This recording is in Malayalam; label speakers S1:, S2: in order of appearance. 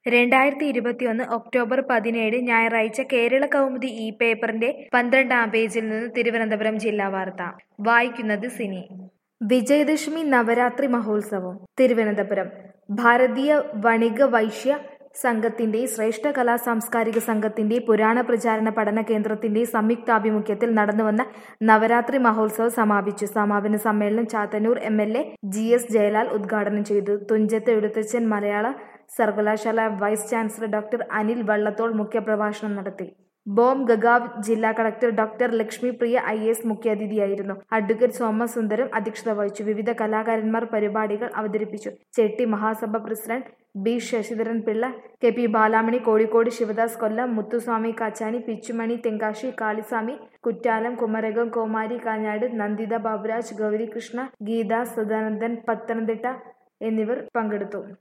S1: രണ്ടായിരത്തി ഇരുപത്തിയൊന്ന് ഒക്ടോബർ പതിനേഴ് ഞായറാഴ്ച കേരള കൗമുദി ഈ പേപ്പറിന്റെ പന്ത്രണ്ടാം പേജിൽ നിന്ന് തിരുവനന്തപുരം ജില്ലാ വാർത്ത വായിക്കുന്നത് സിനി വിജയദശമി നവരാത്രി മഹോത്സവം തിരുവനന്തപുരം ഭാരതീയ വണിക വൈശ്യ സംഘത്തിന്റെ ശ്രേഷ്ഠ കലാ സാംസ്കാരിക സംഘത്തിന്റെ പുരാണ പ്രചാരണ പഠന കേന്ദ്രത്തിന്റെ സംയുക്താഭിമുഖ്യത്തിൽ നടന്നുവന്ന നവരാത്രി മഹോത്സവം സമാപിച്ചു സമാപന സമ്മേളനം Chathannoor M L A G S Jayalal ഉദ്ഘാടനം ചെയ്തു തുഞ്ചത്ത് എഴുത്തച്ഛൻ മലയാള സർവകലാശാല vice chancellor doctor Anil Vallathol മുഖ്യപ്രഭാഷണം നടത്തി ബോം ഗഗാവ് ജില്ലാ collector doctor Lakshmi Priya I S മുഖ്യാതിഥിയായിരുന്നു അഡ്വക്കേറ്റ് സോമസുന്ദരം അധ്യക്ഷത വഹിച്ചു വിവിധ കലാകാരന്മാർ പരിപാടികൾ അവതരിപ്പിച്ചു Chetti Mahasabha president B Sasidharan Pillai K P Balamani Kozhikode Sivadas Kollam Muthuswamy Kachani Pichumani Tenkasi Kaliswamy Kuttalam Kumarakom Komari Kanjad Nanditha Baburaj Gaurikrishna Geetha Sadanandan Pathanamthitta എന്നിവർ പങ്കെടുത്തു